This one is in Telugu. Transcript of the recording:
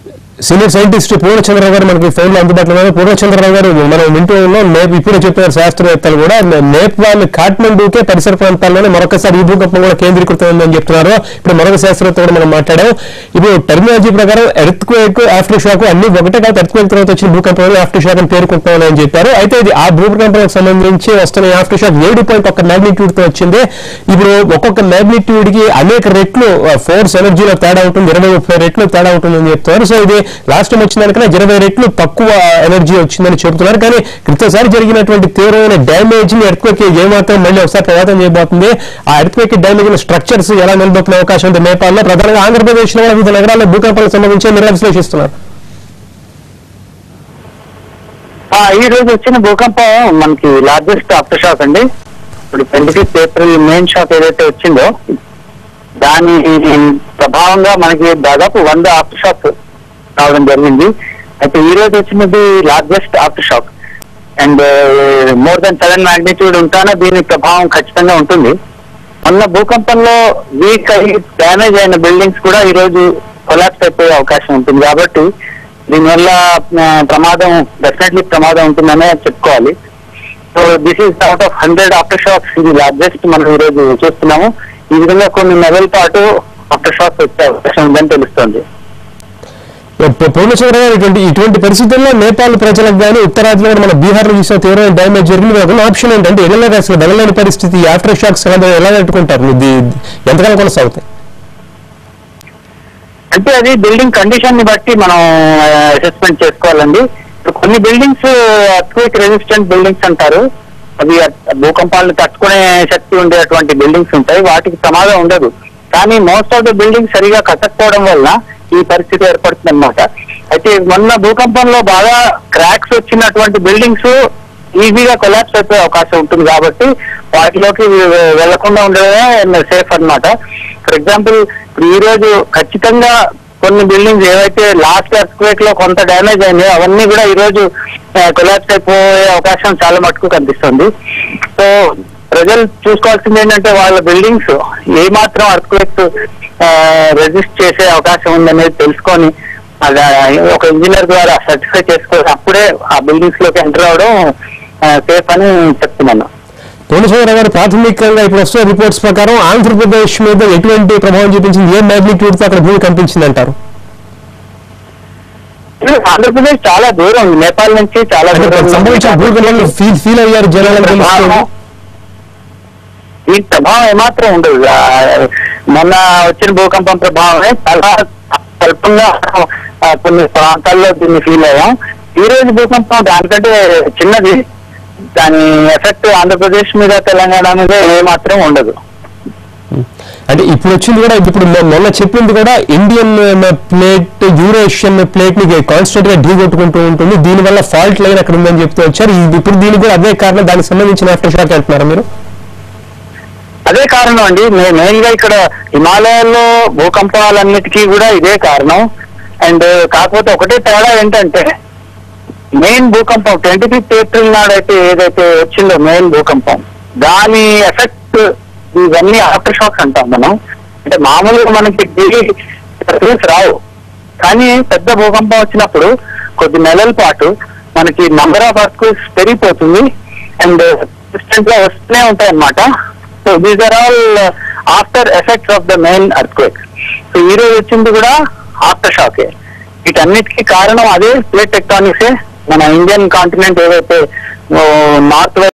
సీనియర్ సైంటిస్ట్ పూర్ణచంద్రరావు గారు మనకి ఫోన్ లో అందుబాటులో ఉన్నారు పూర్ణచంద్రరావు గారు మనం వింటూ ఉన్నాం నేప్ ఇప్పుడే చెప్పారు శాస్త్రవేత్తలు కూడా నే- నేపాల్ కాఠ్మండూకే పరిసర ప్రాంతాల్లోనే మరొకసారి ఈ భూకంపం కూడా కేంద్రీకృతం ఉందని చెప్తున్నారు ఇప్పుడు మరొక శాస్త్రవేత్త కూడా మనం మాట్లాడాం ఇప్పుడు టెర్మినాలజీ ప్రకారం ఎర్త్ క్వేక్ ఆఫ్టర్ షాక్ అన్ని ఒకటే కాదు ఎర్త్ క్వేక్ తర్వాత వచ్చిన భూకంపం ఆఫ్టర్ షాక్ అని పేర్కొంటున్నామని అని చెప్పారు అయితే ఇది ఆ భూకంపానికి సంబంధించి వస్తున్న ఆఫ్టర్ షాక్ ఏడు పాయింట్ ఒక మ్యాగ్నిట్యూడ్ తో వచ్చింది ఇప్పుడు ఒక్కొక్క మ్యాగ్నిట్యూడ్ కి అనేక రెట్లు ఫోర్స్ ఎనర్జీలో తేడా ఉంటుంది ఇరవై ముప్పై రెట్లు తేడా ఉంటుందని చెప్తున్నారు సో ఇది లాస్ట్ టైం వచ్చిన దానికన్నా ఇరవై రెట్లు తక్కువ ఎనర్జీ వచ్చిందని చెబుతున్నారు కానీ క్రితసారి జరిగినటువంటి తీవ్రమైన డ్యామేజ్ ని ఎర్త్క్వేక్ ఏమాత్రం మళ్ళీ ఒకసారి ప్రభావితం చేయబోతుంది ఆ ఎర్త్క్వేక్ డ్యామేజ్ అయిన స్ట్రక్చర్స్ ఎలా నిలబొక్కునే అవకాశం ఉంది నేపాల్లో ప్రధానంగా ఆంధ్రప్రదేశ్ లో కూడా వివిధ నగరాల్లో భూకంపాలకు సంబంధించి మీరు విశ్లేషిస్తున్నారు ఆ, ఈ రోజు వచ్చిన భూకంపం మనకి లార్జెస్ట్ ఆఫ్టర్ షాక్ అండి ఇప్పుడు twenty fifth April main shock ఏదైతే వచ్చిందో దాని ప్రభావంగా మనకి దాదాపు వంద ఆఫ్టర్ షాక్ రావడం జరిగింది అయితే ఈ రోజు వచ్చినది largest after shock and more then seven magnitude ఉంటానే దీని ప్రభావం ఖచ్చితంగా ఉంటుంది మొన్న భూకంపంలో వీక్ అయ్యి డ్యామేజ్ అయిన బిల్డింగ్స్ కూడా ఈ రోజు కొలాప్స్ అయిపోయే అవకాశం ఉంటుంది కాబట్టి దీనివల్ల ఆ, ప్రమాదం డెఫినెట్లీ ప్రమాదం ఉంటుందనే చెప్పుకోవాలి so this is out of hundred after shocks ఇది లార్జెస్ట్ మనం ఈ రోజు చూస్తున్నాము ఈ విధంగా కొన్ని నెలల పాటు ఆఫ్టర్ షాక్స్ వచ్చే అవకాశం ఉందని తెలుస్తోంది పూర్ణచంద్ర గారు ఇటువంటి ఇటువంటి పరిస్థితుల్లో నేపాల్ ప్రజలకు కానీ ఉత్తరాదిలో కూడా మన బీహార్ లో చూసిన తీవ్రమైన డ్యామేజ్ జరిగింది ఒక ఆప్షన్ ఏంటంటే ఎడలేని అసలు వెళ్ళలేని పరిస్థితి ఆఫ్టర్ షాక్స్ ఎలా ఎలా తట్టుకుంటారు ఇది ఎంతకాలం కొనసాగుతాయి అంటే అది బిల్డింగ్ కండిషన్ ని బట్టి మనం అసెస్మెంట్ చేసుకోవాలండి ఇప్పుడు కొన్ని బిల్డింగ్స్ అత్విక్ రెసిస్టెంట్ బిల్డింగ్స్ అంటారు అవి అ- భూకంపాలను తట్టుకునే శక్తి ఉండేటువంటి బిల్డింగ్స్ ఉంటాయి వాటికి ప్రమాదం ఉండదు కానీ మోస్ట్ ఆఫ్ ద బిల్డింగ్ సరిగా కట్టకపోవడం వల్ల ఈ పరిస్థితి ఏర్పడుతుంది అనమాట అయితే మొన్న భూకంపంలో బాగా క్రాక్స్ వచ్చినటువంటి బిల్డింగ్స్ ఈజీగా కొలాప్స్ అయిపోయే అవకాశం ఉంటుంది కాబట్టి వాటిలోకి వెళ్లకుండా ఉండడమే సేఫ్ అన్నమాట ఫర్ ఎగ్జాంపుల్ ఇప్పుడు ఈ రోజు ఖచ్చితంగా కొన్ని బిల్డింగ్స్ ఏవైతే లాస్ట్ ఎర్త్క్వేక్ లో కొంత డ్యామేజ్ అయిందో అవన్నీ కూడా ఈ రోజు కొలాప్స్ అయిపోయే అవకాశం చాలా మటుకు కనిపిస్తుంది సో ప్రజలు చూసుకోవాల్సింది ఏంటంటే వాళ్ళ బిల్డింగ్స్ ఏ మాత్రం ఎర్త్క్వేక్ రెజిస్ట్ చేసే అవకాశం ఉందనేది తెలుసుకొని అది ఒక ఇంజనీర్ ద్వారా సర్టిఫై చేసుకొని అప్పుడే ఆ బిల్డింగ్స్ లోకి ఎంటర్ అవడం సేఫ్ అని చెప్తున్నాను పూర్ణచంద్ర గారు ప్రాథమికంగా ఇప్పుడు వస్తున్న రిపోర్ట్స్ ప్రకారం ఆంధ్రప్రదేశ్ మీద ఎటువంటి ప్రభావం చూపించింది ఏ మ్యాగ్నిట్యూడ్ తో అక్కడ భూమి కనిపించింది అంటారు ఆంధ్రప్రదేశ్ చాలా దూరం ఉంది నేపాల్ నుంచి చాలా దూరం ఉంది. సంభవించిన భూకంపంలో ఫీల్ ఫీల్ అయ్యారు జనాలను తెలుస్తుంది ఈ ప్రభావం ఏమాత్రం ఉండదు ఆ, మొన్న వచ్చిన భూకంపం ప్రభావమే చాలా స్వల్పంగా ఆ, కొన్ని ప్రాంతాల్లో దీన్ని ఫీల్ అయ్యాం ఈ రోజు భూకంపం దానికంటే చిన్నది దాని ఎఫెక్ట్ ఆంధ్రప్రదేశ్ మీద తెలంగాణ మీద ఏమాత్రం ఉండదు అంటే ఇప్పుడు వచ్చింది కూడా ఇప్పుడు మొ- మొన్న చెప్పింది కూడా ఇండియన్ ప్లేట్ యూరేషియన్ ప్లేట్ ని కాన్స్టెంట్ గా ఢీ కొట్టుకుంటూ ఉంటుంది దీనివల్ల ఫాల్ట్ లైన్ అక్కడ ఉందని చెప్తూ వచ్చారు ఇది- ఇప్పుడు దీనికి కూడా అదే కారణం దానికి సంబంధించిన ఆఫ్టర్ షాక్ అంటున్నారా మీరు అదే కారణం అండి మెయిన్ గా ఇక్కడ హిమాలయాల్లో భూకంపాలన్నిటికీ కూడా ఇదే కారణం అండ్ కాకపోతే ఒకటే తేడా ఏంటంటే మెయిన్ భూకంపం ట్వంటీ ఫిఫ్త్ ఏప్రిల్ నాడైతే ఏదైతే వచ్చిందో మెయిన్ భూకంపం దాని ఎఫెక్ట్ ఇవన్నీ ఆఫ్టర్ షాక్స్ అంటాం మనం అంటే మామూలుగా మనకి డైలీ రిజల్ట్స్ రావు కానీ పెద్ద భూకంపం వచ్చినప్పుడు కొద్ది నెలల పాటు మనకి నంబర్ ఆఫ్ అర్త్క్వేక్స్ పెరిగిపోతుంది అండ్ కన్సిస్టెంట్ గా వస్తూనే ఉంటాయి అన్నమాట so these are all after effects of the main earthquake so ఈ రోజు వచ్చింది కూడా ఆఫ్టర్ షాకే వీటన్నిటికీ కారణం అదే ప్లేట్ టెక్టానిక్సే మన ఇండియన్ కాంటినెంట్ ఏదైతే నార్త్